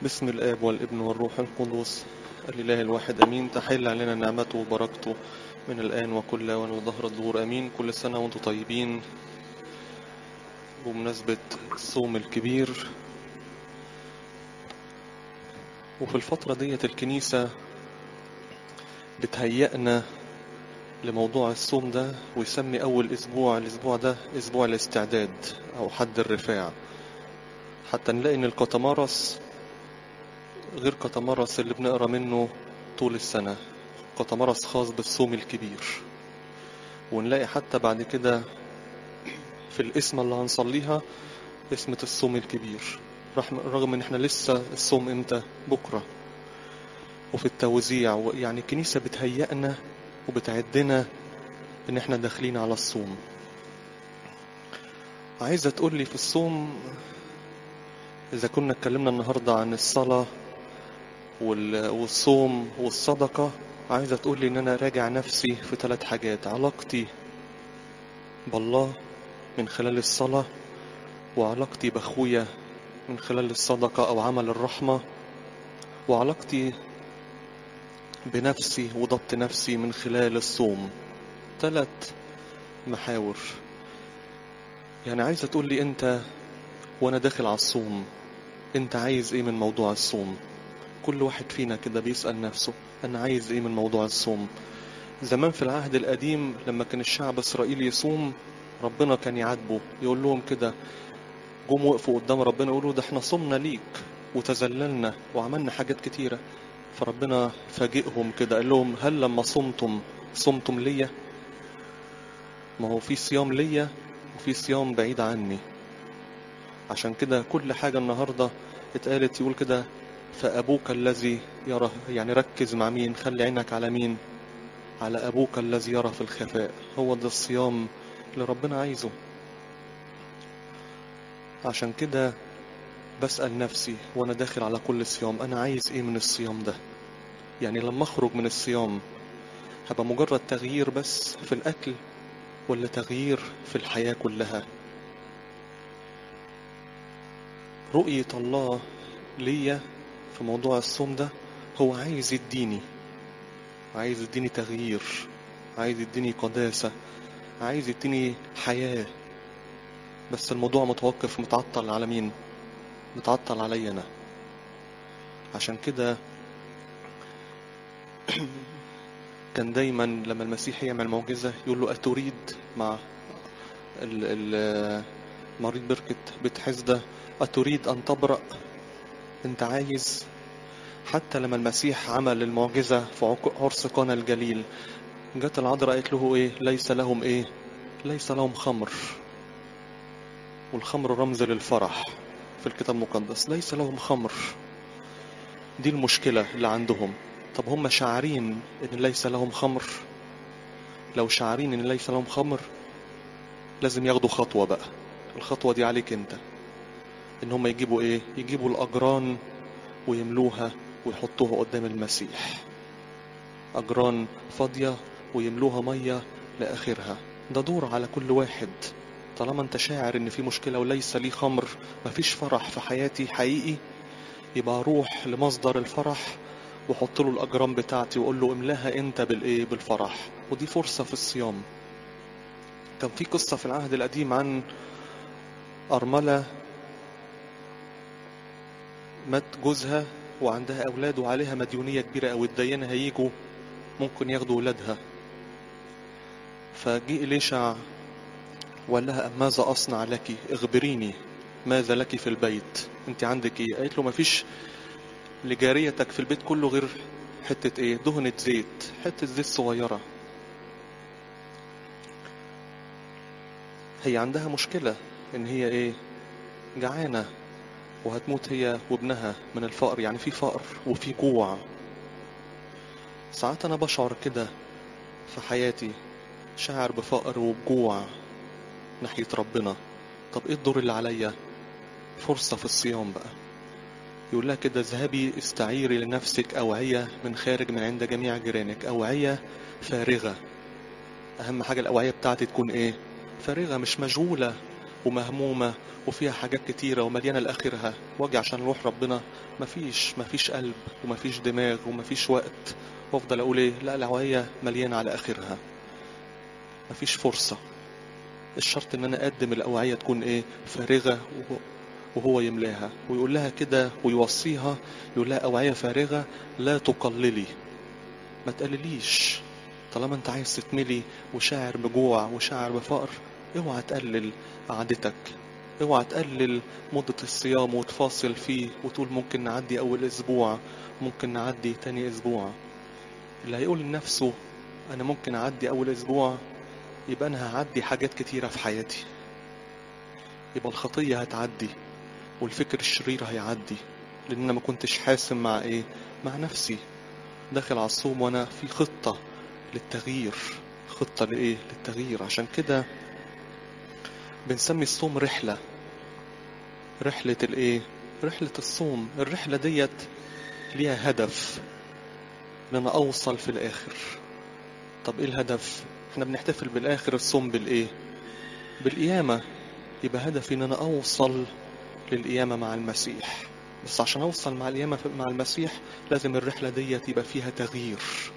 باسم الآب والابن والروح القدس الإله الواحد أمين تحل علينا نعمته وبركته من الآن وكل آن وظهر الظهور أمين كل سنة وأنتم طيبين بمناسبة الصوم الكبير وفي الفترة ديت الكنيسة بتهيئنا لموضوع الصوم ده ويسمي أول أسبوع الأسبوع ده أسبوع الاستعداد أو حد الرفاع حتى نلاقي إن القطمارس غير قطمارس اللي بنقرا منه طول السنة قطمارس خاص بالصوم الكبير ونلاقي حتى بعد كده في الاسم اللي هنصليها اسمة الصوم الكبير رغم ان احنا لسه الصوم امتى بكرة وفي التوزيع يعني الكنيسة بتهيئنا وبتعدنا ان احنا داخلين على الصوم عايزة تقول لي في الصوم اذا كنا اتكلمنا النهاردة عن الصلاة والصوم والصدقة عايزة تقول لي ان انا راجع نفسي في ثلاث حاجات علاقتي بالله من خلال الصلاة وعلاقتي بأخويا من خلال الصدقة أو عمل الرحمة وعلاقتي بنفسي وضبط نفسي من خلال الصوم ثلاث محاور يعني عايزة تقول لي أنت وأنا داخل على الصوم أنت عايز إيه من موضوع الصوم كل واحد فينا كده بيسأل نفسه أنا عايز إيه من موضوع الصوم زمان في العهد القديم لما كان الشعب إسرائيل يصوم ربنا كان يعاتبه يقول لهم كده جم وقفوا قدام ربنا يقولوا ده احنا صمنا ليك وتذللنا وعملنا حاجات كتيرة فربنا فاجئهم كده قال لهم هل لما صمتم صمتم ليا ما هو في صيام ليا وفي صيام بعيد عني عشان كده كل حاجة النهاردة اتقالت يقول كده فأبوك الذي يرى يعني ركز مع مين خلي عينك على مين على أبوك الذي يرى في الخفاء هو ده الصيام اللي ربنا عايزه عشان كده بسأل نفسي وانا داخل على كل صيام انا عايز ايه من الصيام ده يعني لما اخرج من الصيام هبقى مجرد تغيير بس في الاكل ولا تغيير في الحياة كلها رؤية الله ليا في موضوع الصوم ده هو عايز يديني عايز يديني تغيير عايز يديني قداسة عايز يديني حياة بس الموضوع متوقف متعطل على مين متعطل علي أنا عشان كده كان دايما لما المسيح يعمل معجزة يقول له أتريد مع مريض بركة بيت حزدة أتريد أن تبرأ أنت عايز حتى لما المسيح عمل المعجزة في عرس قانا الجليل جت العذراء قالت له ايه ليس لهم ايه ليس لهم خمر والخمر رمز للفرح في الكتاب المقدس ليس لهم خمر دي المشكلة اللي عندهم طب هم شاعرين ان ليس لهم خمر لو شاعرين ان ليس لهم خمر لازم ياخدوا خطوة بقى الخطوة دي عليك انت ان هم يجيبوا ايه يجيبوا الاجران ويملوها ويحطوها قدام المسيح اجران فاضية ويملوها مية لاخرها ده دور على كل واحد طالما انت شاعر ان في مشكلة وليس لي خمر مفيش فرح في حياتي حقيقي يبقى اروح لمصدر الفرح وحط له الاجرام بتاعتي واقول له املاها انت بالايه بالفرح ودي فرصة في الصيام كان في قصة في العهد القديم عن أرملة مات جوزها وعندها أولاد وعليها مديونية كبيرة أو الديانة هيجوا ممكن ياخدوا ولادها فجي إليشع وقال لها ماذا أصنع لك اخبريني ماذا لك في البيت انت عندك ايه قالت له مفيش لجاريتك في البيت كله غير حتة ايه دهنة زيت حتة زيت صغيرة هي عندها مشكلة ان هي ايه جعانة وهتموت هي وابنها من الفقر يعني في فقر وفي جوع ساعات انا بشعر كده في حياتي شعر بفقر وبجوع ناحية ربنا طب ايه الدور اللي عليا فرصة في الصيام بقى يقول لها كده اذهبي استعيري لنفسك أوعية من خارج من عند جميع جيرانك أوعية فارغة أهم حاجة الأوعية بتاعتي تكون إيه فارغة مش مشغولة ومهمومة وفيها حاجات كتيرة ومليانة لآخرها واجي عشان اروح ربنا مفيش مفيش قلب ومفيش دماغ ومفيش وقت وافضل اقول ايه لا العوية مليانة على اخرها مفيش فرصة الشرط ان انا اقدم الاوعية تكون ايه فارغة وهو- وهو يملاها ويقول لها كده ويوصيها يقول لها اوعية فارغة لا تقللي ما تقلليش طالما انت عايز تتملي وشاعر بجوع وشاعر بفقر اوعى تقلل قعدتك اوعى تقلل مدة الصيام وتفاصل فيه وتقول ممكن نعدي اول اسبوع ممكن نعدي تاني اسبوع اللي هيقول لنفسه انا ممكن اعدي اول اسبوع يبقى انا هعدي حاجات كتيرة في حياتي يبقى الخطية هتعدي والفكر الشرير هيعدي لان انا ما كنتش حاسم مع ايه مع نفسي داخل على الصوم وانا في خطة للتغيير خطة لايه للتغيير عشان كده بنسمي الصوم رحلة رحلة الايه رحلة الصوم الرحلة ديت ليها هدف ان انا اوصل في الاخر طب ايه الهدف احنا بنحتفل بالاخر الصوم بالايه بالقيامة يبقى هدفي ان انا اوصل للقيامة مع المسيح بس عشان اوصل مع القيامة مع المسيح لازم الرحلة ديت يبقى فيها تغيير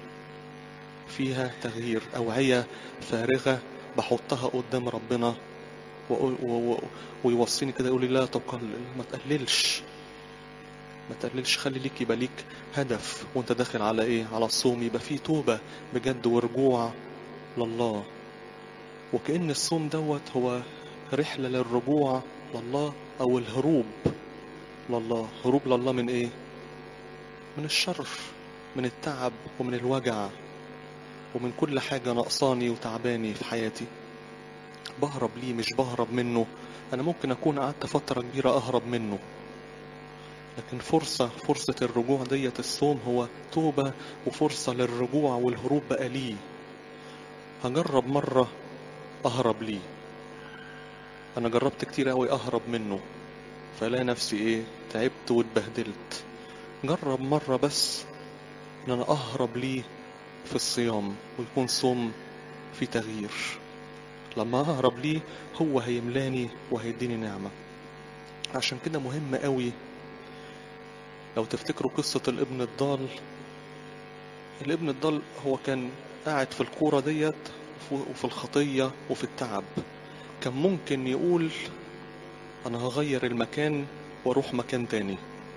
فيها تغيير أوعية فارغة بحطها قدام ربنا و... و... و... ويوصيني كده يقول لي لا تقلل ما تقللش ما تقللش خلي ليك يبقى ليك هدف وانت داخل على ايه على الصوم يبقى فيه توبة بجد ورجوع لله وكأن الصوم دوت هو رحلة للرجوع لله او الهروب لله هروب لله من ايه من الشر من التعب ومن الوجع ومن كل حاجة نقصاني وتعباني في حياتي بهرب ليه مش بهرب منه أنا ممكن أكون قعدت فترة كبيرة أهرب منه لكن فرصة فرصة الرجوع ديت الصوم هو توبة وفرصة للرجوع والهروب بقى ليه هجرب مرة أهرب ليه أنا جربت كتير أوي أهرب منه فلا نفسي إيه تعبت واتبهدلت جرب مرة بس إن أنا أهرب ليه في الصيام ويكون صوم في تغيير لما أهرب ليه هو هيملاني وهيديني نعمة عشان كده مهم قوي لو تفتكروا قصة الابن الضال الابن الضال هو كان قاعد في الكورة ديت وفي الخطية وفي التعب كان ممكن يقول أنا هغير المكان وأروح مكان تاني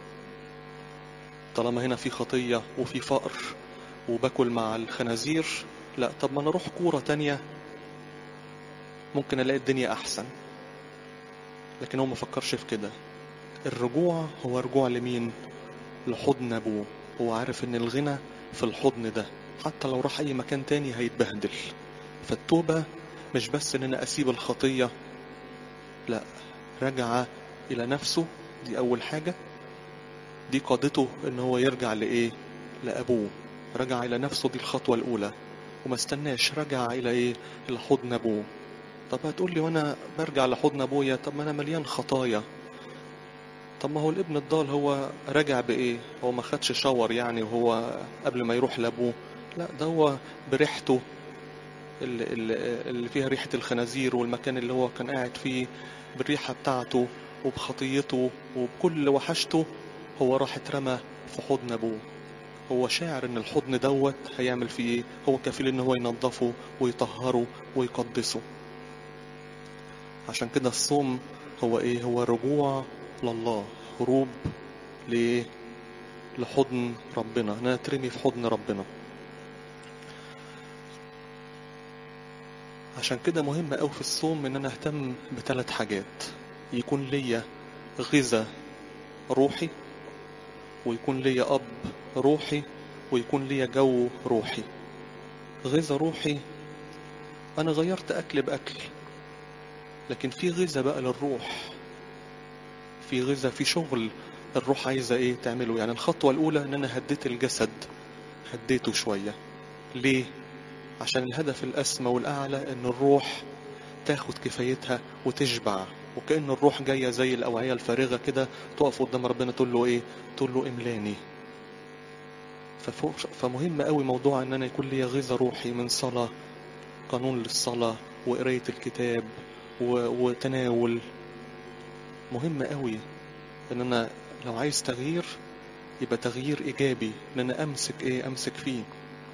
طالما هنا في خطية وفي فقر وباكل مع الخنازير لا طب ما انا اروح كورة تانية ممكن الاقي الدنيا احسن لكن هو ما فكرش في كده الرجوع هو رجوع لمين لحضن ابوه هو عارف ان الغنى في الحضن ده حتى لو راح اي مكان تاني هيتبهدل فالتوبة مش بس ان انا اسيب الخطية لا رجع الى نفسه دي اول حاجة دي قادته ان هو يرجع لايه لابوه رجع إلى نفسه دي الخطوة الأولى وما استناش رجع إلى إيه؟ إلى حضن أبوه طب هتقول لي وأنا برجع لحضن أبويا طب ما أنا مليان خطايا طب ما هو الابن الضال هو رجع بإيه؟ هو ما خدش شاور يعني وهو قبل ما يروح لأبوه لا ده هو بريحته اللي, اللي فيها ريحة الخنازير والمكان اللي هو كان قاعد فيه بالريحة بتاعته وبخطيته وبكل وحشته هو راح اترمى في حضن أبوه هو شاعر ان الحضن دوت هيعمل فيه ايه هو كفيل ان هو ينظفه ويطهره ويقدسه عشان كده الصوم هو ايه هو رجوع لله هروب لايه لحضن ربنا انا اترمي في حضن ربنا عشان كده مهم قوي في الصوم ان انا اهتم بثلاث حاجات يكون ليا غذاء روحي ويكون ليا اب روحي ويكون ليا جو روحي غذاء روحي انا غيرت اكل باكل لكن في غذاء بقى للروح في غذاء في شغل الروح عايزه ايه تعمله يعني الخطوه الاولى ان انا هديت الجسد هديته شويه ليه عشان الهدف الاسمى والاعلى ان الروح تاخد كفايتها وتشبع وكأن الروح جاية زي الأوعية الفارغة كده تقف قدام ربنا تقول له إيه؟ تقول له إملاني. ففوق فمهم قوي موضوع إن أنا يكون لي غذاء روحي من صلاة قانون للصلاة وقراية الكتاب و... وتناول مهم قوي ان انا لو عايز تغيير يبقى تغيير ايجابي ان انا امسك ايه امسك فيه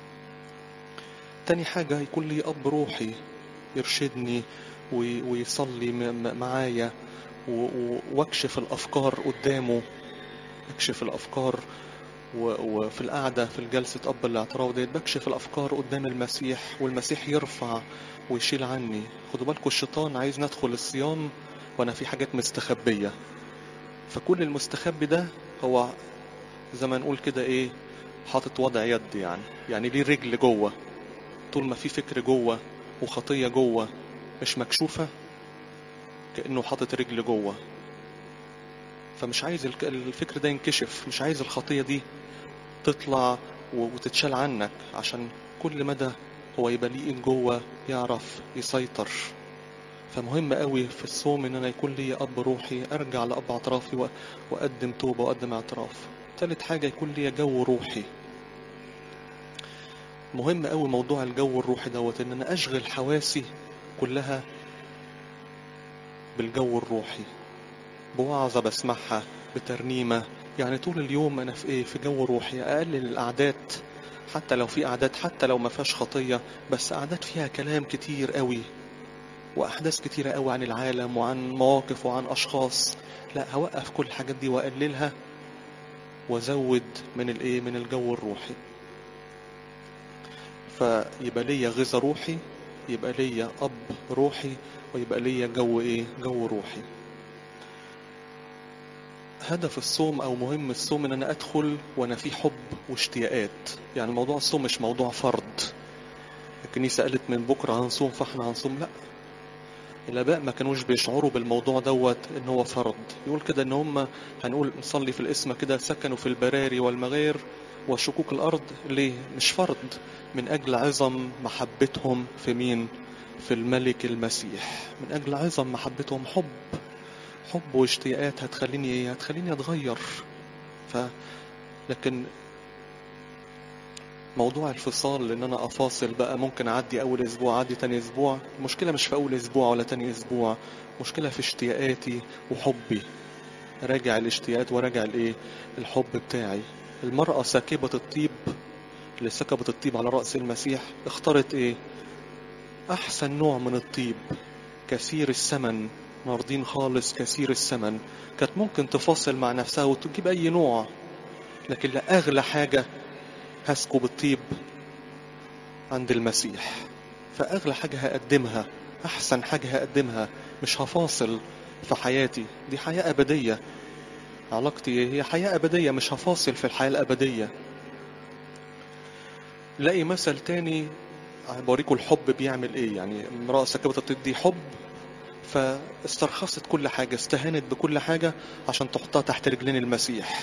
تاني حاجة يكون لي اب روحي يرشدني وي... ويصلي م... م- معايا و... و... واكشف الافكار قدامه اكشف الافكار و... وفي القعدة في الجلسة اب الاعتراف ديت بكشف الافكار قدام المسيح والمسيح يرفع ويشيل عني خدوا بالكم الشيطان عايز ندخل الصيام وانا في حاجات مستخبية فكل المستخبي ده هو زي ما نقول كده ايه حاطط وضع يد يعني يعني ليه رجل جوه طول ما في فكر جوه وخطية جوه مش مكشوفة كأنه حاطط رجل جوه فمش عايز الك- الفكر ده ينكشف مش عايز الخطية دي تطلع و- وتتشال عنك عشان كل مدى هو يبقى ليه إيد جوه يعرف يسيطر فمهم قوي في الصوم ان انا يكون لي اب روحي ارجع لاب اعترافي و- واقدم توبه واقدم اعتراف تالت حاجه يكون لي جو روحي مهم قوي موضوع الجو الروحي دوت ان انا اشغل حواسي كلها بالجو الروحي بوعظة بسمعها بترنيمة يعني طول اليوم انا في ايه في جو روحي اقلل الاعداد حتى لو في اعداد حتى لو ما فيهاش خطية بس اعداد فيها كلام كتير قوي واحداث كتيرة قوي عن العالم وعن مواقف وعن اشخاص لا هوقف كل الحاجات دي واقللها وازود من الايه من الجو الروحي فيبقى ليا غذاء روحي يبقى ليا اب روحي ويبقى ليا جو ايه جو روحي هدف الصوم او مهم الصوم ان انا ادخل وانا في حب واشتياقات يعني موضوع الصوم مش موضوع فرض الكنيسة قالت من بكرة هنصوم فاحنا هنصوم لا الآباء ما كانوش بيشعروا بالموضوع دوت إن هو فرض يقول كده إن هم هنقول نصلي في الاسم كده سكنوا في البراري والمغير وشكوك الأرض ليه مش فرض من أجل عظم محبتهم في مين في الملك المسيح من أجل عظم محبتهم حب حب واشتياقات هتخليني ايه هتخليني اتغير ف لكن موضوع الفصال ان انا افاصل بقى ممكن اعدي اول اسبوع اعدي تاني اسبوع المشكله مش في اول اسبوع ولا تاني اسبوع مشكله في اشتياقاتي وحبي راجع الاشتياقات وراجع الايه الحب بتاعي المراه ساكبه الطيب اللي سكبت الطيب على راس المسيح اختارت ايه احسن نوع من الطيب كثير الثمن ناردين خالص كثير الثمن كانت ممكن تفاصل مع نفسها وتجيب اي نوع لكن لا اغلى حاجه هسكب الطيب عند المسيح فأغلى حاجة هقدمها أحسن حاجة هقدمها مش هفاصل في حياتي دي حياة أبدية علاقتي هي حياة أبدية مش هفاصل في الحياة الأبدية لاقي مثل تاني بوريكم الحب بيعمل ايه يعني امرأة سكبت الطيب دي حب فاسترخصت كل حاجة استهانت بكل حاجة عشان تحطها تحت رجلين المسيح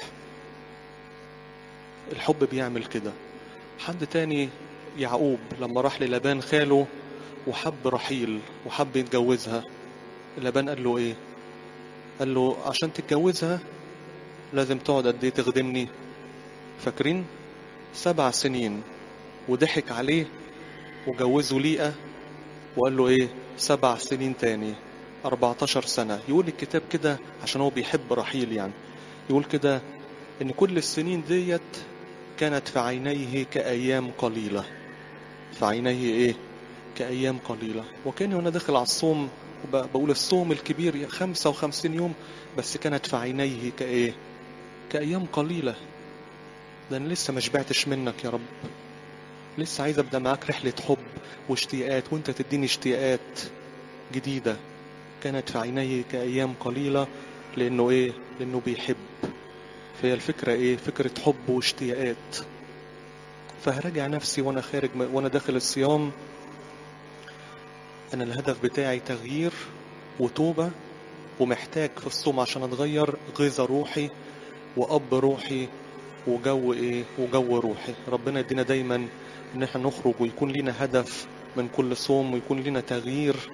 الحب بيعمل كده حد تاني يعقوب لما راح للابان خاله وحب رحيل وحب يتجوزها لابان قال له ايه قال له عشان تتجوزها لازم تقعد قد ايه تخدمني فاكرين سبع سنين وضحك عليه وجوزه ليئة وقال له ايه سبع سنين تاني 14 سنة يقول الكتاب كده عشان هو بيحب رحيل يعني يقول كده ان كل السنين ديت كانت في عينيه كأيام قليلة في عينيه ايه كأيام قليلة وكان وانا داخل على الصوم بقول الصوم الكبير 55 يوم بس كانت في عينيه كايه كأيام قليلة ده انا لسه ما شبعتش منك يا رب لسه عايز ابدا معاك رحلة حب واشتياقات وانت تديني اشتياقات جديدة كانت في عينيه كأيام قليلة لانه ايه لانه بيحب فهي الفكرة ايه فكرة حب واشتياقات فهراجع نفسي وانا خارج وانا داخل الصيام انا الهدف بتاعي تغيير وتوبة ومحتاج في الصوم عشان اتغير غذاء روحي واب روحي وجو ايه وجو روحي ربنا يدينا دايما ان احنا نخرج ويكون لنا هدف من كل صوم ويكون لنا تغيير